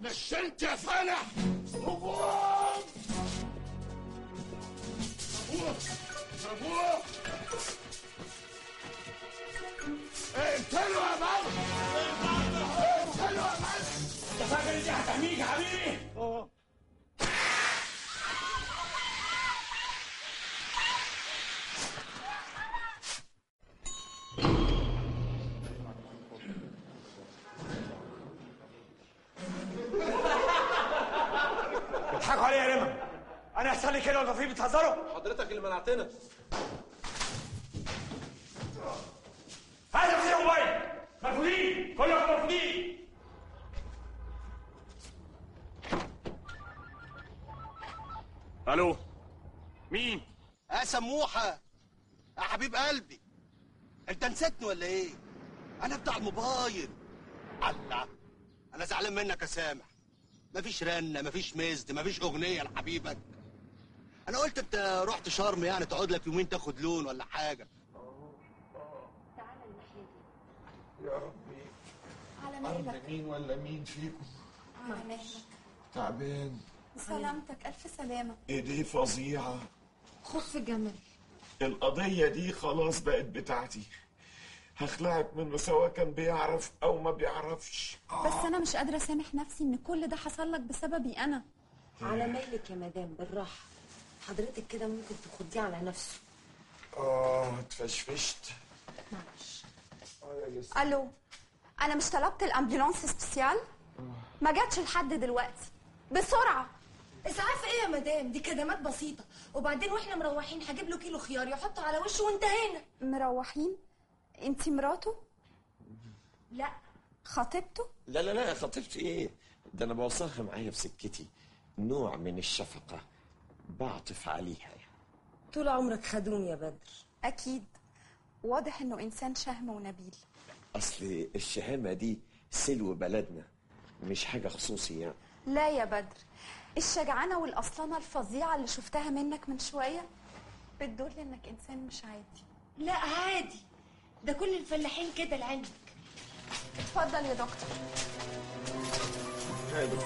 نشنت يا فالح هجوم ابوه اقتلوا يا بابا اقتلوا يا بابا انت فاكر دي هتحميك يا حبيبي بتضحكوا عليا يا ريما انا يحصل لي كده ولا في بتهزروا حضرتك اللي منعتنا هذا في موبايل مرفوضين كلكم مرفوضين الو مين يا سموحة يا حبيب قلبي انت نسيتني ولا ايه؟ انا بتاع الموبايل الله انا زعلان منك يا سامح مفيش رنة مفيش مزد مفيش اغنية لحبيبك انا قلت انت رحت شرم يعني تقعد لك يومين تاخد لون ولا حاجة يا ربي على أرض مهلك مين ولا مين فيكم على مهلك تعبان سلامتك ألف سلامة ايديه فظيعة خف الجمل القضية دي خلاص بقت بتاعتي هخلعك منه سواء كان بيعرف أو ما بيعرفش بس أنا مش قادرة أسامح نفسي إن كل ده حصل لك بسببي أنا على مهلك يا مدام بالراحة حضرتك كده ممكن تخديه على نفسه آه اتفشفشت معلش آه يا لسه ألو أنا مش طلبت الأمبولانس سبيسيال ما جاتش لحد دلوقتي بسرعة اسعاف ايه يا مدام دي كدمات بسيطه وبعدين واحنا مروحين هجيب له كيلو خيار يحطه على وشه وانتهينا مروحين انتي مراته لا خطيبته لا لا لا خطيبتي ايه ده انا بوصلها معايا في سكتي نوع من الشفقة بعطف عليها يعني. طول عمرك خدوم يا بدر أكيد واضح إنه إنسان شهم ونبيل اصل الشهامة دي سلو بلدنا مش حاجة خصوصي يعني لا يا بدر الشجعانة والأصلانة الفظيعة اللي شفتها منك من شوية بتدل إنك إنسان مش عادي لا عادي ده كل الفلاحين كده لعلمك اتفضل يا دكتور هاي دكتور.